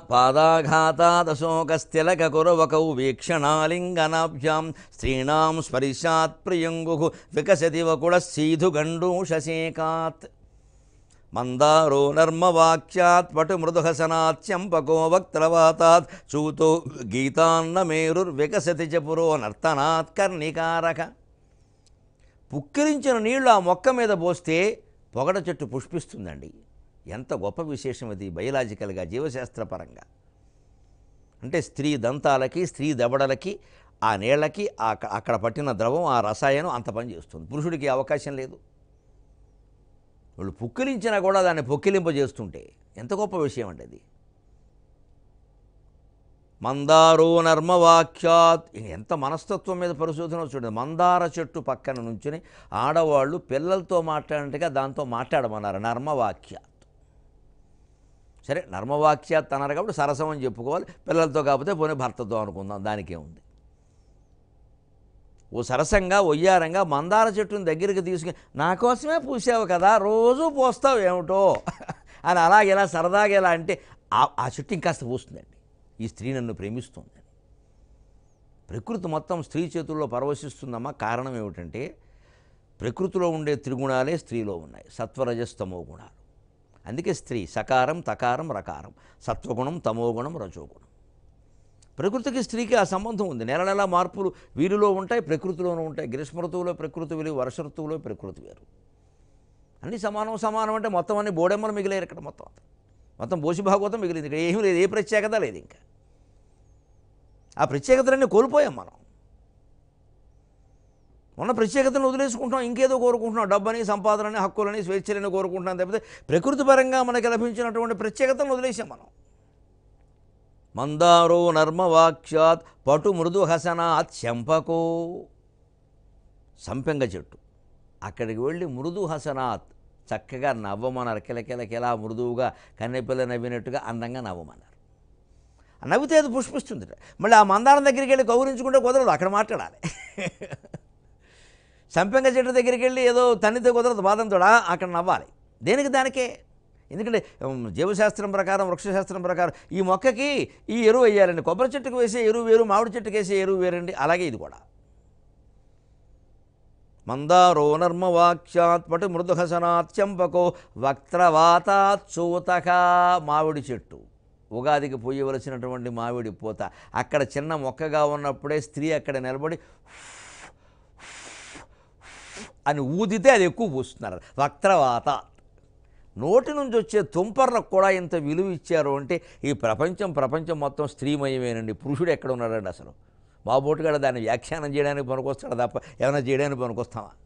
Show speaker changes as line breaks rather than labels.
పాదాఘాతాదశోకస్థిలక కురవకౌ వీక్షణాలింగనాభ్యాం స్త్రీణాం స్పరిశాత్ ప్రియంగు వికసతి వకుడ సీధు గండూషశేకాత్ మందారో నర్మవాక్యాత్ పటు మృదుహసనాత్ చంపకో వక్త్రవాతాత్ చూతో గీతాన్నమేరుర్వికసతి చ పురో నర్తనాత్ కర్ణికారక పుక్కిరించిన నీళ్లు ఆ మొక్క మీద పోస్తే పొగడ చెట్టు పుష్పిస్తుందండి ఎంత గొప్ప విశేషం అది బయలాజికల్గా జీవశాస్త్రపరంగా అంటే స్త్రీ దంతాలకి స్త్రీ దవడలకి ఆ నీళ్ళకి ఆ అక్కడ పట్టిన ద్రవం ఆ రసాయనం అంత పని చేస్తుంది పురుషుడికి అవకాశం లేదు వాళ్ళు పుక్కిలించినా కూడా దాన్ని పొక్కిలింపజేస్తుంటే ఎంత గొప్ప విషయం అండి అది మందారో నర్మవాక్యాత్ ఇది ఎంత మనస్తత్వం మీద పరిశోధన చూడండి మందార చెట్టు పక్కన నుంచుని ఆడవాళ్ళు పిల్లలతో మాట్లాడినట్టుగా దాంతో మాట్లాడమన్నారు నర్మవాక్యాత్ సరే నర్మవాక్యాత్ అన్నారు కాబట్టి సరసం అని చెప్పుకోవాలి పిల్లలతో కాకపోతే పోనీ భర్తతో అనుకుందాం దానికే ఉంది ఓ సరసంగా ఒయ్యారంగా మందార చెట్టుని దగ్గరికి తీసుకుని నా కోసమే పూసావు కదా రోజు పోస్తావు ఏమిటో అని అలాగే ఇలా సరదాగా ఎలా అంటే ఆ- ఆ చెట్టు ఇంకాస్త పూస్తుందండి ఈ స్త్రీ నన్ను ప్రేమిస్తుంది ప్రకృతి మొత్తం స్త్రీ చేతుల్లో పరవశిస్తుందమ్మా కారణం ఏమిటంటే ప్రకృతిలో ఉండే త్రిగుణాలే స్త్రీలో ఉన్నాయి సత్వరజస్తమో గుణాలు అందుకే స్త్రీ సకారం తకారం రకారం సత్వగుణం తమోగుణం రజోగుణం ప్రకృతికి స్త్రీకి ఆ సంబంధం ఉంది నెల నెల మార్పులు వీరిలో ఉంటాయి ప్రకృతిలోనూ ఉంటాయి గ్రీష్మ ఋతువులో ప్రకృతి వేరు వర్ష ఋతువులో ప్రకృతి వేరు అన్నీ సమానం సమానం అంటే మొత్తం అన్ని బోడెమ్మలు మిగిలేరు ఇక్కడ మొత్తం అంతా. మొత్తం బోసి భాగవతం మిగిలింది ఇక్కడ ఏమీ లేదు ఏ ప్రత్యేకత లేదు ఇంకా ఆ ప్రత్యేకతలన్నీ కోల్పోయాం మనం ఉన్న ప్రత్యేకతను వదిలేసుకుంటాం ఇంకేదో కోరుకుంటున్నాం డబ్బని సంపాదనని హక్కులని స్వేచ్ఛలని కోరుకుంటున్నాం తప్పితే ప్రకృతి పరంగా మనకి లభించినటువంటి ప్రత్యేకతను వదిలేసాం మనం మందారో నర్మవాక్ష్యాత్ పటు మృదు హసనాత్ శంపకో సంపెంగ చెట్టు అక్కడికి వెళ్ళి మృదు హసనాత్ చక్కగా నవ్వమన్నారు కిలకిలకిలా మృదువుగా కన్నెపిల్ల నవ్వినట్టుగా అందంగా నవ్వమన్నారు నవ్వితే అది పుష్పిస్తుంది మళ్ళీ ఆ మందారం దగ్గరికి వెళ్ళి కౌరించుకుంటే కుదరదు అక్కడ మాట్లాడాలి సంపెంగ చెట్టు దగ్గరికి వెళ్ళి ఏదో తన్నితే కుదరదు బాదంతో అక్కడ నవ్వాలి దేనికి దానికే ఎందుకంటే ఉమ్, జీవశాస్త్రం ప్రకారం వృక్షశాస్త్రం ప్రకారం ఈ మొక్కకి ఈ ఎరువు వేయాలండి కొబ్బరి చెట్టుకు వేసే ఎరువు వేరు మామిడి చెట్టుకు వేసే ఎరువు వేరండి అలాగే ఇది కూడా మందారో నర్మవాక్ష్యాత్ పటు మృదుహసనాత్ చంపకో వక్త్రవాతాత్ చూతక మామిడి చెట్టు ఉగాదికి పోయవలసినటువంటి మామిడి పూత అక్కడ చిన్న మొక్కగా ఉన్నప్పుడే స్త్రీ అక్కడ నిలబడి అని ఊదితే అది ఎక్కువ పూస్తున్నారు వక్త్రవాత నోటి నుంచి వచ్చే తుంపర్లకు కూడా ఇంత విలువ ఇచ్చారు అంటే ఈ ప్రపంచం ప్రపంచం మొత్తం స్త్రీమయమేనండి పురుషుడు ఎక్కడ ఉన్నాడండి అసలు మా బోటుగాడ దాన్ని వ్యాఖ్యానం చేయడానికి పనికొస్తాడు తప్ప ఏమైనా చేయడానికి పనికొస్తామా